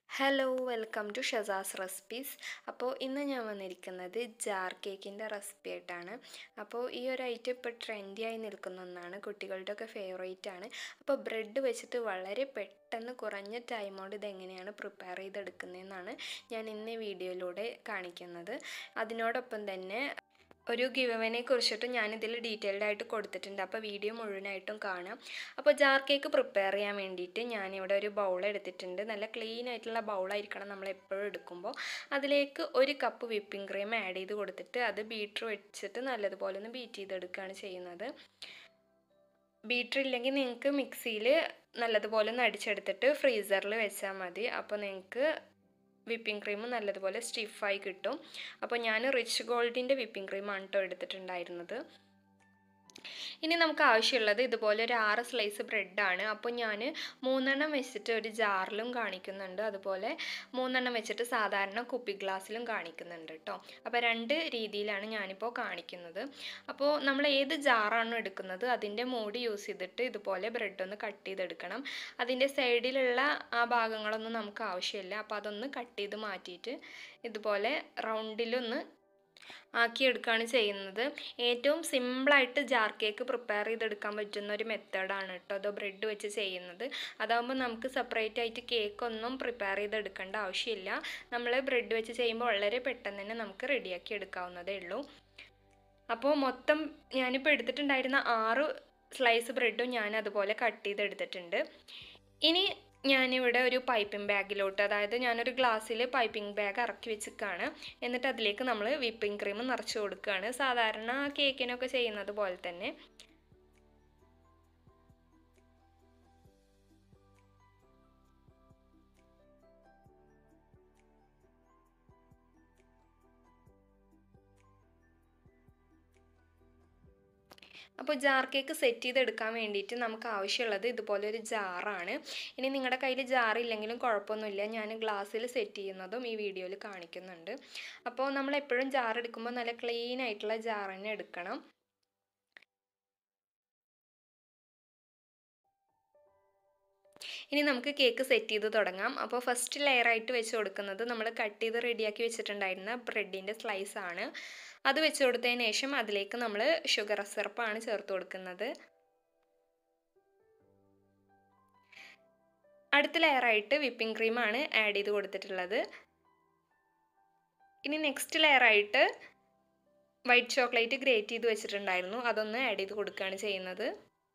hello welcome to Shaza's recipes അപ്പോൾ ഇന്ന് ഞാൻ വന്നിരിക്കുന്നത് ജാർ കേക്കിൻ്റെ റെസിപ്പി ആയിട്ടാണ് അപ്പോൾ ഈ ഒരു ഐറ്റം ഇപ്പോൾ ട്രെൻഡി ആയി നിൽക്കുന്ന ഒന്നാണ് കുട്ടികളുടെ ഒക്കെ ഫേവറേറ്റ് ആണ് അപ്പോൾ ബ്രെഡ് വെച്ചിട്ട് വളരെ പെട്ടെന്ന് കുറഞ്ഞ ടൈം കൊണ്ട് ഇതെങ്ങനെയാണ് പ്രിപ്പയർ ചെയ്തെടുക്കുന്നതെന്നാണ് ഞാൻ ഇന്ന് ഈ വീഡിയോയിലൂടെ കാണിക്കുന്നത് അതിനോടൊപ്പം തന്നെ ഒരു ഗിവവനെ കുറിച്ചിട്ട് ഞാനിതിൽ ഡീറ്റെയിൽഡ് ആയിട്ട് കൊടുത്തിട്ടുണ്ട് അപ്പോൾ വീഡിയോ മുഴുവനായിട്ടും കാണാം അപ്പോൾ ജാർ കേക്ക് പ്രിപ്പയർ ചെയ്യാൻ വേണ്ടിയിട്ട് ഞാനിവിടെ ഒരു ബൗൾ എടുത്തിട്ടുണ്ട് നല്ല ക്ലീൻ ആയിട്ടുള്ള ബൗളായിരിക്കണം നമ്മൾ എപ്പോഴും എടുക്കുമ്പോൾ അതിലേക്ക് ഒരു കപ്പ് വിപ്പിംഗ് ക്രീം ആഡ് ചെയ്ത് കൊടുത്തിട്ട് അത് ബീറ്റർ വെച്ചിട്ട് നല്ലതുപോലെ ഒന്ന് ബീറ്റ് ചെയ്തെടുക്കുകയാണ് ചെയ്യുന്നത് ബീറ്റർ ഇല്ലെങ്കിൽ നിങ്ങൾക്ക് മിക്സിയിൽ നല്ലതുപോലെ ഒന്ന് അടിച്ചെടുത്തിട്ട് ഫ്രീസറിൽ വെച്ചാൽ മതി അപ്പോൾ നിങ്ങൾക്ക് വിപ്പിംഗ് ക്രീം നല്ലതുപോലെ സ്റ്റിഫായി കിട്ടും അപ്പോൾ ഞാൻ റിച്ച് ഗോൾഡിൻ്റെ വിപ്പിംഗ് ക്രീമാണ് കേട്ടോ എടുത്തിട്ടുണ്ടായിരുന്നത് ഇനി നമുക്ക് ആവശ്യമുള്ളത് ഇതുപോലെ ഒരു ആറ് സ്ലൈസ് ബ്രെഡാണ് അപ്പോൾ ഞാൻ മൂന്നെണ്ണം വെച്ചിട്ട് ഒരു ജാറിലും കാണിക്കുന്നുണ്ട് അതുപോലെ മൂന്നെണ്ണം വെച്ചിട്ട് സാധാരണ കുപ്പി ഗ്ലാസ്സിലും കാണിക്കുന്നുണ്ട് കേട്ടോ അപ്പോൾ രണ്ട് രീതിയിലാണ് ഞാനിപ്പോൾ കാണിക്കുന്നത് അപ്പോൾ നമ്മൾ ഏത് ജാറാണോ എടുക്കുന്നത് അതിൻ്റെ മൂടി യൂസ് ചെയ്തിട്ട് ഇതുപോലെ ബ്രെഡ് ഒന്ന് കട്ട് ചെയ്തെടുക്കണം അതിൻ്റെ സൈഡിലുള്ള ആ ഭാഗങ്ങളൊന്നും നമുക്ക് ആവശ്യമില്ല അപ്പോൾ അതൊന്ന് കട്ട് ചെയ്ത് മാറ്റിയിട്ട് ഇതുപോലെ റൗണ്ടിലൊന്ന് ആക്കിയെടുക്കുകയാണ് ചെയ്യുന്നത് ഏറ്റവും സിമ്പിളായിട്ട് ജാർ കേക്ക് പ്രിപ്പയർ ചെയ്തെടുക്കാൻ പറ്റുന്ന ഒരു മെത്തേഡാണ് കേട്ടോ അതോ ബ്രെഡ് വെച്ച് ചെയ്യുന്നത് അതാകുമ്പോൾ നമുക്ക് സെപ്പറേറ്റ് ആയിട്ട് കേക്കൊന്നും പ്രിപ്പയർ ചെയ്തെടുക്കേണ്ട ആവശ്യമില്ല നമ്മൾ ബ്രെഡ് വെച്ച് ചെയ്യുമ്പോൾ വളരെ പെട്ടെന്ന് തന്നെ നമുക്ക് റെഡിയാക്കി എടുക്കാവുന്നതേ ഉള്ളൂ അപ്പോൾ മൊത്തം ഞാനിപ്പോൾ എടുത്തിട്ടുണ്ടായിരുന്ന ആറ് സ്ലൈസ് ബ്രെഡും ഞാൻ അതുപോലെ കട്ട് ചെയ്തെടുത്തിട്ടുണ്ട് ഇനി ഞാനിവിടെ ഒരു പൈപ്പിംഗ് ബാഗിലോട്ട് അതായത് ഞാനൊരു ഗ്ലാസ്സിൽ പൈപ്പിംഗ് ബാഗ് ഇറക്കി വെച്ചിരിക്കുകയാണ് എന്നിട്ട് അതിലേക്ക് നമ്മൾ വിപ്പിംഗ് ക്രീം നിറച്ച് കൊടുക്കുകയാണ് സാധാരണ കേക്കിനൊക്കെ ചെയ്യുന്നത് പോലെ തന്നെ അപ്പോൾ ജാർ കേക്ക് സെറ്റ് ചെയ്തെടുക്കാൻ വേണ്ടിയിട്ട് നമുക്ക് ആവശ്യമുള്ളത് ഇതുപോലെ ഒരു ജാറാണ് ഇനി നിങ്ങളുടെ കയ്യിൽ ജാർ ഇല്ലെങ്കിലും കുഴപ്പമൊന്നുമില്ല ഞാൻ ഗ്ലാസ്സിൽ സെറ്റ് ചെയ്യുന്നതും ഈ വീഡിയോയിൽ കാണിക്കുന്നുണ്ട് അപ്പോൾ നമ്മൾ എപ്പോഴും ജാർ എടുക്കുമ്പോൾ നല്ല ക്ലീൻ ആയിട്ടുള്ള ജാർ തന്നെ എടുക്കണം ഇനി നമുക്ക് കേക്ക് സെറ്റ് ചെയ്ത് തുടങ്ങാം അപ്പോൾ ഫസ്റ്റ് ലെയറായിട്ട് വെച്ച് കൊടുക്കുന്നത് നമ്മൾ കട്ട് ചെയ്ത് റെഡിയാക്കി വെച്ചിട്ടുണ്ടായിരുന്ന ബ്രെഡിൻ്റെ സ്ലൈസ് ആണ് അത് വെച്ച് കൊടുത്തതിന് ശേഷം അതിലേക്ക് നമ്മൾ ഷുഗർ സിറപ്പാണ് ചേർത്ത് കൊടുക്കുന്നത് അടുത്ത ലെയറായിട്ട് വിപ്പിംഗ് ക്രീമാണ് ആഡ് ചെയ്ത് കൊടുത്തിട്ടുള്ളത് ഇനി നെക്സ്റ്റ് ലെയറായിട്ട് വൈറ്റ് ചോക്ലേറ്റ് ഗ്രേറ്റ് ചെയ്ത് വെച്ചിട്ടുണ്ടായിരുന്നു അതൊന്ന് ആഡ് ചെയ്ത് കൊടുക്കുകയാണ് ചെയ്യുന്നത്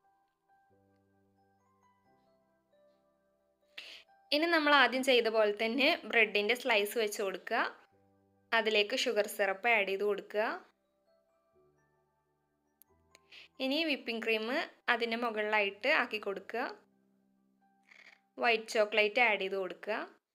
ഇനി നമ്മൾ ആദ്യം ചെയ്ത പോലെ തന്നെ ബ്രെഡിൻ്റെ സ്ലൈസ് വെച്ച് കൊടുക്കുക അതിലേക്ക് ഷുഗർ സിറപ്പ് ആഡ് ചെയ്ത് കൊടുക്കുക ഇനി വിപ്പിംഗ് ക്രീം അതിൻ്റെ മുകളിലായിട്ട് ആക്കി കൊടുക്കുക വൈറ്റ് ചോക്ലേറ്റ് ആഡ് ചെയ്ത് കൊടുക്കുക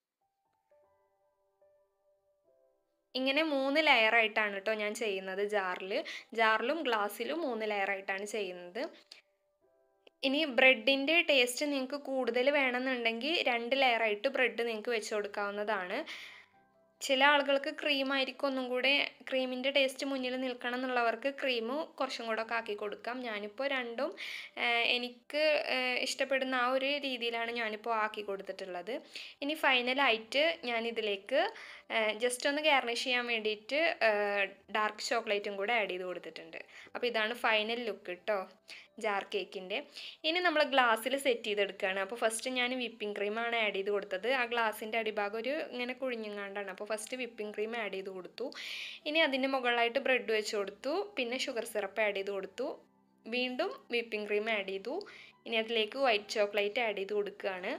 ഇങ്ങനെ മൂന്ന് ലെയർ ആയിട്ടാണ് കേട്ടോ ഞാൻ ചെയ്യുന്നത് ജാറിൽ ജാറിലും ഗ്ലാസ്സിലും മൂന്ന് ലെയർ ആയിട്ടാണ് ചെയ്യുന്നത് ഇനി ബ്രെഡിൻ്റെ ടേസ്റ്റ് നിങ്ങൾക്ക് കൂടുതൽ വേണമെന്നുണ്ടെങ്കിൽ രണ്ട് ലെയറായിട്ട് ബ്രെഡ് നിങ്ങൾക്ക് വെച്ച് കൊടുക്കാവുന്നതാണ് ചില ആളുകൾക്ക് ക്രീം ആയിരിക്കും ഒന്നും കൂടെ ക്രീമിൻ്റെ ടേസ്റ്റ് മുന്നിൽ നിൽക്കണം എന്നുള്ളവർക്ക് ക്രീം കുറച്ചും കൂടെ ഒക്കെ ആക്കി കൊടുക്കാം ഞാനിപ്പോൾ രണ്ടും എനിക്ക് ഇഷ്ടപ്പെടുന്ന ആ ഒരു രീതിയിലാണ് ഞാനിപ്പോൾ ആക്കി കൊടുത്തിട്ടുള്ളത് ഇനി ഫൈനലായിട്ട് ഞാനിതിലേക്ക് ജസ്റ്റ് ഒന്ന് ഗാർണിഷ് ചെയ്യാൻ വേണ്ടിയിട്ട് ഡാർക്ക് ചോക്ലേറ്റും കൂടെ ആഡ് ചെയ്ത് കൊടുത്തിട്ടുണ്ട് അപ്പോൾ ഇതാണ് ഫൈനൽ ലുക്ക് കേട്ടോ ജാർ കേക്കിൻ്റെ ഇനി നമ്മൾ ഗ്ലാസ്സിൽ സെറ്റ് ചെയ്തെടുക്കുകയാണ് അപ്പോൾ ഫസ്റ്റ് ഞാൻ വിപ്പിംഗ് ക്രീമാണ് ആഡ് ചെയ്ത് കൊടുത്തത് ആ ഗ്ലാസിൻ്റെ അടിഭാഗം ഒരു ഇങ്ങനെ കുഴിഞ്ഞങ്ങാണ്ടാണ് അപ്പോൾ ഫസ്റ്റ് വിപ്പിംഗ് ക്രീം ആഡ് ചെയ്ത് കൊടുത്തു ഇനി അതിൻ്റെ മുകളിലായിട്ട് ബ്രെഡ് വെച്ച് കൊടുത്തു പിന്നെ ഷുഗർ സിറപ്പ് ആഡ് ചെയ്ത് കൊടുത്തു വീണ്ടും വിപ്പിംഗ് ക്രീം ആഡ് ചെയ്തു ഇനി അതിലേക്ക് വൈറ്റ് ചോക്ലേറ്റ് ആഡ് ചെയ്ത് കൊടുക്കുകയാണ്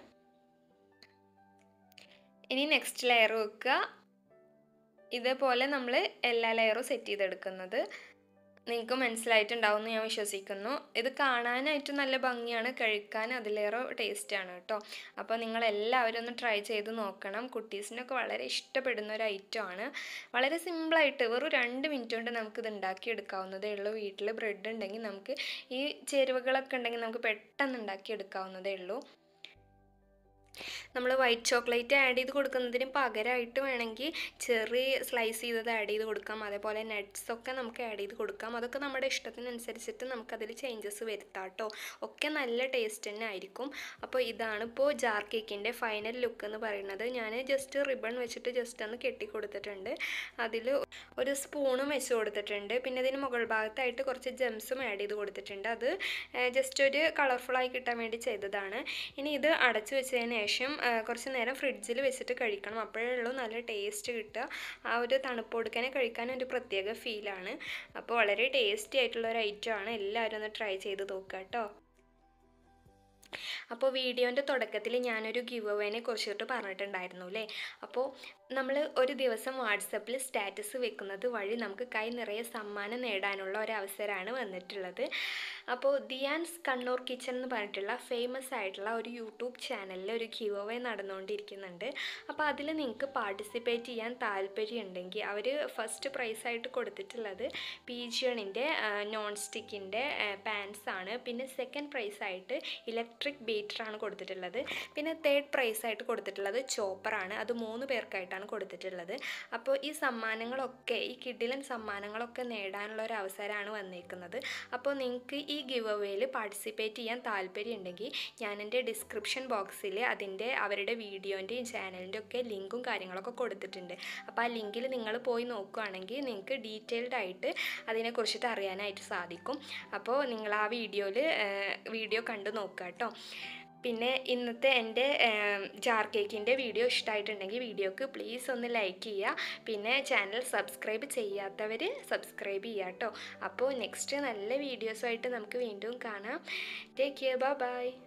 ഇനി നെക്സ്റ്റ് ലെയർ വെക്കുക ഇതേപോലെ നമ്മൾ എല്ലാ ലെയറും സെറ്റ് ചെയ്തെടുക്കുന്നത് നിങ്ങൾക്ക് മനസ്സിലായിട്ടുണ്ടാവും എന്ന് ഞാൻ വിശ്വസിക്കുന്നു ഇത് കാണാനായിട്ട് നല്ല ഭംഗിയാണ് കഴിക്കാൻ അതിലേറെ ടേസ്റ്റാണ് കേട്ടോ അപ്പോൾ നിങ്ങൾ എല്ലാവരും ഒന്ന് ട്രൈ ചെയ്ത് നോക്കണം കുട്ടീസിനൊക്കെ വളരെ ഇഷ്ടപ്പെടുന്ന ഒരു ഐറ്റമാണ് വളരെ സിമ്പിളായിട്ട് വെറും രണ്ട് മിനിറ്റ് കൊണ്ട് നമുക്കിത് ഉണ്ടാക്കിയെടുക്കാവുന്നതേ ഉള്ളൂ വീട്ടിൽ ബ്രെഡ് ഉണ്ടെങ്കിൽ നമുക്ക് ഈ ചേരുവകളൊക്കെ ഉണ്ടെങ്കിൽ നമുക്ക് പെട്ടെന്ന് ഉണ്ടാക്കിയെടുക്കാവുന്നതേ ഉള്ളൂ നമ്മൾ വൈറ്റ് ചോക്ലേറ്റ് ആഡ് ചെയ്ത് കൊടുക്കുന്നതിന് പകരമായിട്ട് വേണമെങ്കിൽ ചെറി സ്ലൈസ് ചെയ്തത് ആഡ് ചെയ്ത് കൊടുക്കാം അതേപോലെ നട്ട്സ് ഒക്കെ നമുക്ക് ആഡ് ചെയ്ത് കൊടുക്കാം അതൊക്കെ നമ്മുടെ ഇഷ്ടത്തിനനുസരിച്ചിട്ട് നമുക്കതിൽ ചേഞ്ചസ് വരുത്താം കേട്ടോ ഒക്കെ നല്ല ടേസ്റ്റ് തന്നെ ആയിരിക്കും അപ്പോൾ ഇതാണ് ഇപ്പോൾ ജാർ കേക്കിൻ്റെ ഫൈനൽ ലുക്ക് എന്ന് പറയുന്നത് ഞാൻ ജസ്റ്റ് റിബൺ വെച്ചിട്ട് ജസ്റ്റ് ഒന്ന് കെട്ടി കൊടുത്തിട്ടുണ്ട് അതിൽ ഒരു സ്പൂണും വെച്ച് കൊടുത്തിട്ടുണ്ട് പിന്നെ ഇതിന് മുകൾ ഭാഗത്തായിട്ട് കുറച്ച് ജെംസും ആഡ് ചെയ്ത് കൊടുത്തിട്ടുണ്ട് അത് ജസ്റ്റ് ഒരു കളർഫുള്ളായി കിട്ടാൻ വേണ്ടി ചെയ്തതാണ് ഇനി ഇത് അടച്ചു വെച്ചതിന് ശേഷം ആ, കുറച്ച് നേരം ഫ്രിഡ്ജിൽ വെച്ചിട്ട് കഴിക്കണം അപ്പോഴേ ഉള്ളൂ നല്ല ടേസ്റ്റ് കിട്ടുക ആ ഒരു തണുപ്പ് കൊടുക്കാനെ കഴിക്കാൻ ഒരു പ്രത്യേക ഫീലാണ് അപ്പോൾ വളരെ ടേസ്റ്റി ആയിട്ടുള്ള ഒരു ഐറ്റമാണ് എല്ലാവരും ഒന്ന് ട്രൈ ചെയ്ത് നോക്കുക കേട്ടോ അപ്പോൾ വീഡിയോൻ്റെ തുടക്കത്തിൽ ഞാനൊരു ഗിവ് അവേനെ കുറിച്ചിട്ട് പറഞ്ഞിട്ടുണ്ടായിരുന്നു അല്ലേ അപ്പോൾ നമ്മൾ ഒരു ദിവസം വാട്സപ്പിൽ സ്റ്റാറ്റസ് വെക്കുന്നത് വഴി നമുക്ക് കൈ നിറയെ സമ്മാനം നേടാനുള്ള ഒരു അവസരമാണ് വന്നിട്ടുള്ളത് അപ്പോൾ ദിയാൻസ് കണ്ണൂർ കിച്ചൺ എന്ന് പറഞ്ഞിട്ടുള്ള ഫേമസ് ആയിട്ടുള്ള ഒരു യൂട്യൂബ് ചാനലിൽ ഒരു ഗിവ് അവേ നടന്നുകൊണ്ടിരിക്കുന്നുണ്ട് അപ്പോൾ അതിൽ നിങ്ങൾക്ക് പാർട്ടിസിപ്പേറ്റ് ചെയ്യാൻ താല്പര്യമുണ്ടെങ്കിൽ അവർ ഫസ്റ്റ് പ്രൈസായിട്ട് കൊടുത്തിട്ടുള്ളത് പി ജിയണിൻ്റെ നോൺ സ്റ്റിക്കിൻ്റെ പാൻസ് ആണ് പിന്നെ സെക്കൻഡ് പ്രൈസായിട്ട് ഇലക്ട്രിക് ബീറ്ററാണ് കൊടുത്തിട്ടുള്ളത് പിന്നെ തേർഡ് പ്രൈസായിട്ട് കൊടുത്തിട്ടുള്ളത് ചോപ്പറാണ് അത് മൂന്ന് പേർക്കായിട്ടാണ് കൊടുത്തിട്ടുള്ളത് അപ്പോൾ ഈ സമ്മാനങ്ങളൊക്കെ ഈ കിഡിലൻ സമ്മാനങ്ങളൊക്കെ നേടാനുള്ള ഒരു അവസരമാണ് വന്നിരിക്കുന്നത് അപ്പോൾ നിങ്ങൾക്ക് ഈ ഗിവ് അവേയിൽ പാർട്ടിസിപ്പേറ്റ് ചെയ്യാൻ താല്പര്യമുണ്ടെങ്കിൽ ഞാൻ എൻ്റെ ഡിസ്ക്രിപ്ഷൻ ബോക്സിൽ അതിൻ്റെ അവരുടെ വീഡിയോൻ്റെയും ചാനലിൻ്റെ ഒക്കെ ലിങ്കും കാര്യങ്ങളൊക്കെ കൊടുത്തിട്ടുണ്ട് അപ്പോൾ ആ ലിങ്കിൽ നിങ്ങൾ പോയി നോക്കുകയാണെങ്കിൽ നിങ്ങൾക്ക് ഡീറ്റെയിൽഡ് ആയിട്ട് അതിനെക്കുറിച്ചിട്ട് അറിയാനായിട്ട് സാധിക്കും അപ്പോൾ നിങ്ങൾ ആ വീഡിയോയിൽ വീഡിയോ കണ്ടു നോക്കുക കേട്ടോ പിന്നെ ഇന്നത്തെ എൻ്റെ ജാർ കേക്കിൻ്റെ വീഡിയോ ഇഷ്ടമായിട്ടുണ്ടെങ്കിൽ വീഡിയോക്ക് പ്ലീസ് ഒന്ന് ലൈക്ക് ചെയ്യുക പിന്നെ ചാനൽ സബ്സ്ക്രൈബ് ചെയ്യാത്തവർ സബ്സ്ക്രൈബ് ചെയ്യുക കേട്ടോ അപ്പോൾ നെക്സ്റ്റ് നല്ല വീഡിയോസുമായിട്ട് നമുക്ക് വീണ്ടും കാണാം ടേക്ക് കെയർ ബൈ